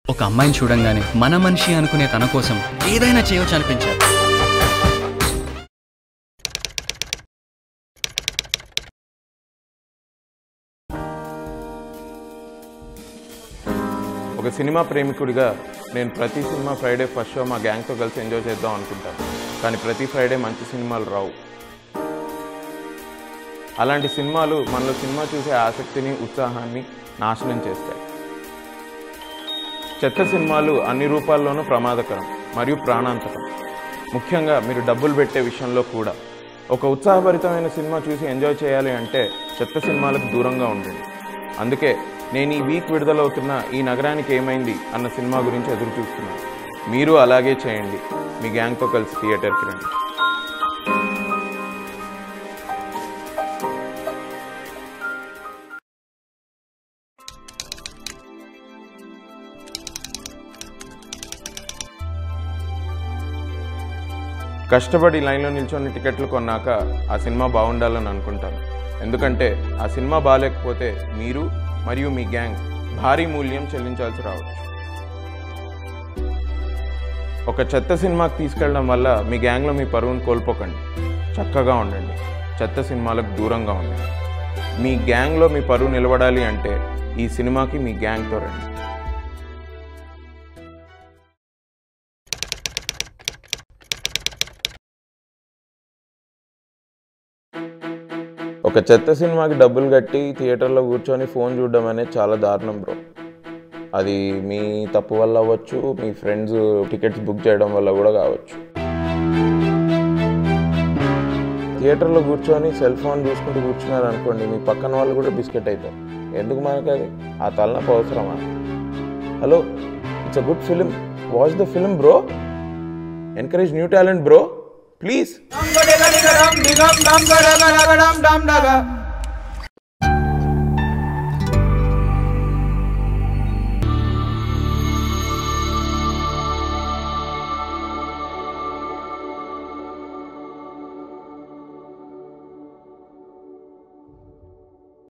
ఒక అమ్మాయిని చూడంగానే మన మనిషి అనుకునే తన కోసం ఏదైనా చేయొచ్చు అనిపించారు ఒక సినిమా ప్రేమికుడిగా నేను ప్రతి సినిమా ఫ్రైడే ఫస్ట్ షో మా గ్యాంగ్తో కలిసి ఎంజాయ్ చేద్దాం అనుకుంటాను కానీ ప్రతి ఫ్రైడే మంచి సినిమాలు రావు అలాంటి సినిమాలు మనలో సినిమా చూసే ఆసక్తిని ఉత్సాహాన్ని నాశనం చేస్తాయి చెత్త సినిమాలు అన్ని రూపాల్లోనూ ప్రమాదకరం మరియు ప్రాణాంతకం ముఖ్యంగా మీరు డబ్బులు పెట్టే విషయంలో కూడా ఒక ఉత్సాహభరితమైన సినిమా చూసి ఎంజాయ్ చేయాలి అంటే చెత్త సినిమాలకు దూరంగా ఉండండి అందుకే నేను ఈ వీక్ విడుదలవుతున్న ఈ నగరానికి ఏమైంది అన్న సినిమా గురించి ఎదురు చూస్తున్నాను మీరు అలాగే చేయండి మీ గ్యాంగ్తో కలిసి థియేటర్కి రండి కష్టపడి లైన్లో నిల్చొని టికెట్లు కొన్నాక ఆ సినిమా బాగుండాలని అనుకుంటాను ఎందుకంటే ఆ సినిమా బాగాలేకపోతే మీరు మరియు మీ గ్యాంగ్ భారీ మూల్యం చెల్లించాల్సి రావచ్చు ఒక చెత్త సినిమాకి తీసుకెళ్ళడం వల్ల మీ గ్యాంగ్లో మీ పరువును కోల్పోకండి చక్కగా ఉండండి చెత్త సినిమాలకు దూరంగా ఉండండి మీ గ్యాంగ్లో మీ పరువు నిలబడాలి అంటే ఈ సినిమాకి మీ గ్యాంగ్తో రండి ఒక చెత్త సినిమాకి డబ్బులు కట్టి థియేటర్లో కూర్చొని ఫోన్ చూడడం అనేది చాలా దారుణం బ్రో అది మీ తప్పు వల్ల అవ్వచ్చు మీ ఫ్రెండ్స్ టికెట్స్ బుక్ చేయడం వల్ల కూడా కావచ్చు థియేటర్లో కూర్చొని సెల్ ఫోన్ చూసుకుంటూ కూర్చున్నారు అనుకోండి మీ పక్కన వాళ్ళు కూడా బిస్కెట్ అవుతారు ఎందుకు మనకు అది ఆ తలనొప్పి అవసరమా hello it's a good film watch the film bro encourage new talent bro please dum ga dum digam dum ga da ga da ga dum dum da ga